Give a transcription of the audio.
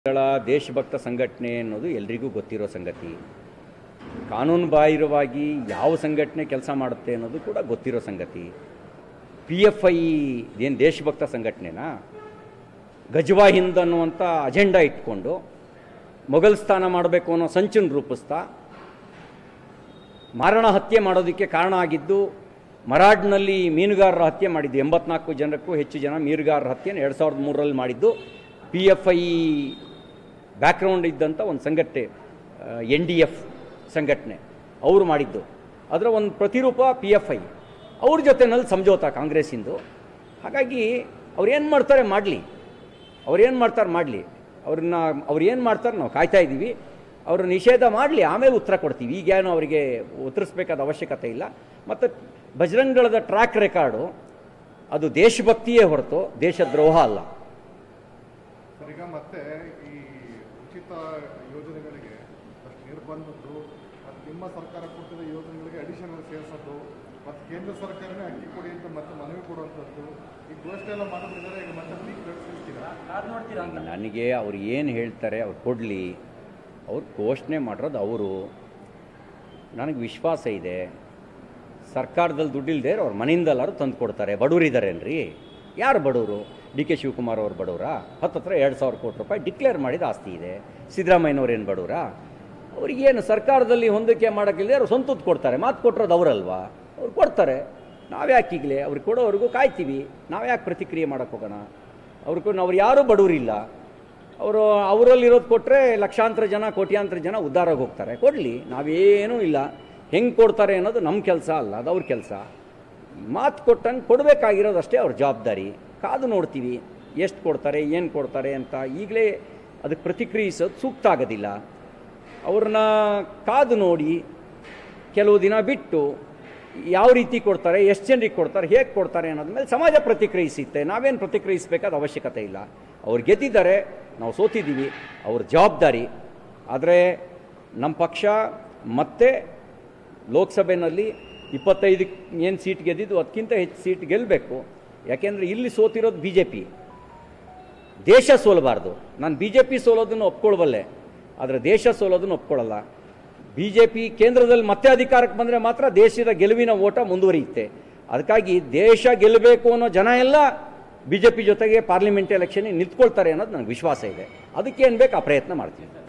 ಗಳ ದೇಶಭಕ್ತ ಸಂಘಟನೆ ಅನ್ನೋದು ಎಲ್ರಿಗೂ ಗೊತ್ತಿರೋ ಸಂಗತಿ ಕಾನೂನು ಬಾಹಿರವಾಗಿ ಯಾವ ಸಂಘಟನೆ ಕೆಲಸ ಮಾಡುತ್ತೆ ಅನ್ನೋದು ಕೂಡ ಗೊತ್ತಿರೋ ಸಂಗತಿ ಪಿ ಎಫ್ ಐ ಏನು ದೇಶಭಕ್ತ ಸಂಘಟನೆನಾ ಗಜ್ವಾ ಹಿಂದ್ ಅನ್ನುವಂಥ ಅಜೆಂಡಾ ಇಟ್ಕೊಂಡು ಮೊಘಲ್ ಸ್ಥಾನ ಮಾಡಬೇಕು ಅನ್ನೋ ಸಂಚನ್ನು ರೂಪಿಸ್ತಾ ಮಾರಣ ಹತ್ಯೆ ಮಾಡೋದಕ್ಕೆ ಕಾರಣ ಆಗಿದ್ದು ಮರಾಡ್ನಲ್ಲಿ ಮೀನುಗಾರರ ಹತ್ಯೆ ಮಾಡಿದ್ದು ಎಂಬತ್ನಾಲ್ಕು ಜನಕ್ಕೂ ಹೆಚ್ಚು ಜನ ಮೀನುಗಾರರ ಹತ್ಯೆನ ಎರಡು ಸಾವಿರದ ಮೂರರಲ್ಲಿ ಮಾಡಿದ್ದು ಪಿ ಎಫ್ ಐ ಬ್ಯಾಕ್ಗ್ರೌಂಡ್ ಇದ್ದಂಥ ಒಂದು ಸಂಘಟನೆ ಎನ್ ಡಿ ಎಫ್ ಸಂಘಟನೆ ಅವರು ಮಾಡಿದ್ದು ಅದರ ಒಂದು ಪ್ರತಿರೂಪ ಪಿ ಎಫ್ ಐ ಅವ್ರ ಜೊತೆನಲ್ಲಿ ಸಮझೋತ ಕಾಂಗ್ರೆಸ್ಸಿಂದು ಹಾಗಾಗಿ ಅವ್ರು ಏನು ಮಾಡ್ತಾರೆ ಮಾಡಲಿ ಅವ್ರು ಏನು ಮಾಡ್ತಾರೆ ಮಾಡಲಿ ಅವ್ರನ್ನ ಅವ್ರು ಏನು ಮಾಡ್ತಾರೆ ನಾವು ಕಾಯ್ತಾ ಇದ್ದೀವಿ ಅವರು ನಿಷೇಧ ಮಾಡಲಿ ಆಮೇಲೆ ಉತ್ತರ ಕೊಡ್ತೀವಿ ಈಗೇನು ಅವರಿಗೆ ಉತ್ತರಿಸ್ಬೇಕಾದ ಅವಶ್ಯಕತೆ ಇಲ್ಲ ಮತ್ತು ಬಜರಂಗಳದ ಟ್ರ್ಯಾಕ್ ರೆಕಾರ್ಡು ಅದು ದೇಶಭಕ್ತಿಯೇ ಹೊರತು ದೇಶದ್ರೋಹ ಅಲ್ಲ ಸರ್ ಈಗ ಮತ್ತೆ ಈ ಉಚಿತ ಯೋಜನೆಗಳಿಗೆ ಅಷ್ಟು ನಿರ್ಬಂಧದ್ದು ಮತ್ತು ನಿಮ್ಮ ಸರ್ಕಾರ ಕೊಟ್ಟಿದ್ದ ಯೋಜನೆಗಳಿಗೆ ಅಡಿಷನಲ್ ಸೇರಿಸೋದು ಮತ್ತು ಕೇಂದ್ರ ಸರ್ಕಾರನೇ ಅಕ್ಕಿ ಕೊಡಿ ಅಂತ ಮತ್ತೆ ಮನವಿ ಕೊಡುವಂಥದ್ದು ಈ ಘೋಷಣೆ ಎಲ್ಲ ಮಾಡಿದ್ರೆ ಈಗ ಮತ್ತೆ ಪೀಕ್ ನಡೆಸಿರ್ತೀರಾ ನನಗೆ ಅವ್ರು ಏನು ಹೇಳ್ತಾರೆ ಅವ್ರು ಕೊಡಲಿ ಅವ್ರು ಘೋಷಣೆ ಮಾಡಿರೋದು ಅವರು ನನಗೆ ವಿಶ್ವಾಸ ಇದೆ ಸರ್ಕಾರದಲ್ಲಿ ದುಡ್ಡಿಲ್ಲದೆ ಅವ್ರ ಮನೆಯಿಂದಲ್ಲಾರು ತಂದು ಕೊಡ್ತಾರೆ ಬಡವರಿದ್ದಾರೇನ್ರಿ ಯಾರು ಬಡವರು ಡಿ ಕೆ ಶಿವಕುಮಾರ್ ಅವ್ರ ಬಡವರಾ ಹತ್ತತ್ರ ಎರಡು ಸಾವಿರ ಕೋಟಿ ರೂಪಾಯಿ ಡಿಕ್ಲೇರ್ ಮಾಡಿದ ಆಸ್ತಿ ಇದೆ ಸಿದ್ದರಾಮಯ್ಯನವ್ರು ಏನು ಬಡವರಾ ಅವ್ರಿಗೇನು ಸರ್ಕಾರದಲ್ಲಿ ಹೊಂದಿಕೆ ಮಾಡೋಕ್ಕಿಲ್ಲದೆ ಅವ್ರು ಸ್ವಂತದ್ದು ಕೊಡ್ತಾರೆ ಮಾತು ಕೊಟ್ಟಿರೋದು ಅವರಲ್ವಾ ಅವ್ರು ಕೊಡ್ತಾರೆ ನಾವ್ಯಾಕೆ ಈಗಲೇ ಅವ್ರಿಗೆ ಕೊಡೋವರೆಗೂ ಕಾಯ್ತೀವಿ ನಾವ್ಯಾಕೆ ಪ್ರತಿಕ್ರಿಯೆ ಮಾಡೋಕ್ಕೆ ಹೋಗೋಣ ಅವ್ರಿಗೂ ಅವ್ರು ಯಾರೂ ಬಡವರಿಲ್ಲ ಅವರು ಅವರಲ್ಲಿರೋದು ಕೊಟ್ಟರೆ ಲಕ್ಷಾಂತರ ಜನ ಕೋಟ್ಯಾಂತರ ಜನ ಉದ್ಧಾರಾಗಿ ಹೋಗ್ತಾರೆ ಕೊಡಲಿ ನಾವೇನೂ ಇಲ್ಲ ಹೆಂಗೆ ಕೊಡ್ತಾರೆ ಅನ್ನೋದು ನಮ್ಮ ಕೆಲಸ ಅಲ್ಲ ಅದು ಅವ್ರ ಕೆಲಸ ಮಾತು ಕೊಟ್ಟಂಗೆ ಕೊಡಬೇಕಾಗಿರೋದಷ್ಟೇ ಅವ್ರ ಜವಾಬ್ದಾರಿ ಕಾದು ನೋಡ್ತೀವಿ ಎಷ್ಟು ಕೊಡ್ತಾರೆ ಏನು ಕೊಡ್ತಾರೆ ಅಂತ ಈಗಲೇ ಅದಕ್ಕೆ ಪ್ರತಿಕ್ರಿಯಿಸೋದು ಸೂಕ್ತ ಆಗೋದಿಲ್ಲ ಅವ್ರನ್ನ ಕಾದು ನೋಡಿ ಕೆಲವು ದಿನ ಬಿಟ್ಟು ಯಾವ ರೀತಿ ಕೊಡ್ತಾರೆ ಎಷ್ಟು ಜನರಿಗೆ ಕೊಡ್ತಾರೆ ಹೇಗೆ ಕೊಡ್ತಾರೆ ಅನ್ನೋದ್ರ ಮೇಲೆ ಸಮಾಜ ಪ್ರತಿಕ್ರಿಯಿಸುತ್ತೆ ನಾವೇನು ಪ್ರತಿಕ್ರಿಯಿಸಬೇಕಾದ ಅವಶ್ಯಕತೆ ಇಲ್ಲ ಅವ್ರು ಗೆದ್ದಿದ್ದಾರೆ ನಾವು ಸೋತಿದ್ದೀವಿ ಅವ್ರ ಜವಾಬ್ದಾರಿ ಆದರೆ ನಮ್ಮ ಪಕ್ಷ ಮತ್ತೆ ಲೋಕಸಭೆಯಲ್ಲಿ ಇಪ್ಪತ್ತೈದಕ್ಕೆ ಏನು ಸೀಟ್ ಗೆದ್ದಿದ್ದು ಅದಕ್ಕಿಂತ ಹೆಚ್ಚು ಸೀಟ್ ಗೆಲ್ಲಬೇಕು ಯಾಕೆಂದರೆ ಇಲ್ಲಿ ಸೋತಿರೋದು ಬಿ ಜೆ ಪಿ ದೇಶ ಸೋಲಬಾರ್ದು ನಾನು ಬಿ ಜೆ ಪಿ ಸೋಲೋದನ್ನು ಒಪ್ಕೊಳ್ಬಲ್ಲೆ ಆದರೆ ದೇಶ ಸೋಲೋದನ್ನು ಒಪ್ಕೊಳ್ಳಲ್ಲ ಬಿ ಜೆ ಪಿ ಕೇಂದ್ರದಲ್ಲಿ ಮತ್ತೆ ಅಧಿಕಾರಕ್ಕೆ ಬಂದರೆ ಮಾತ್ರ ದೇಶದ ಗೆಲುವಿನ ಓಟ ಮುಂದುವರಿಯುತ್ತೆ ಅದಕ್ಕಾಗಿ ದೇಶ ಗೆಲ್ಲಬೇಕು ಅನ್ನೋ ಜನ ಎಲ್ಲ ಬಿ ಜೆ ಪಿ ಜೊತೆಗೆ ಪಾರ್ಲಿಮೆಂಟ್ ಎಲೆಕ್ಷನ್ಗೆ ನಿಂತ್ಕೊಳ್ತಾರೆ ಅನ್ನೋದು ನನಗೆ ವಿಶ್ವಾಸ ಇದೆ ಅದಕ್ಕೇನು ಬೇಕು ಆ ಪ್ರಯತ್ನ ಮಾಡ್ತೀನಿ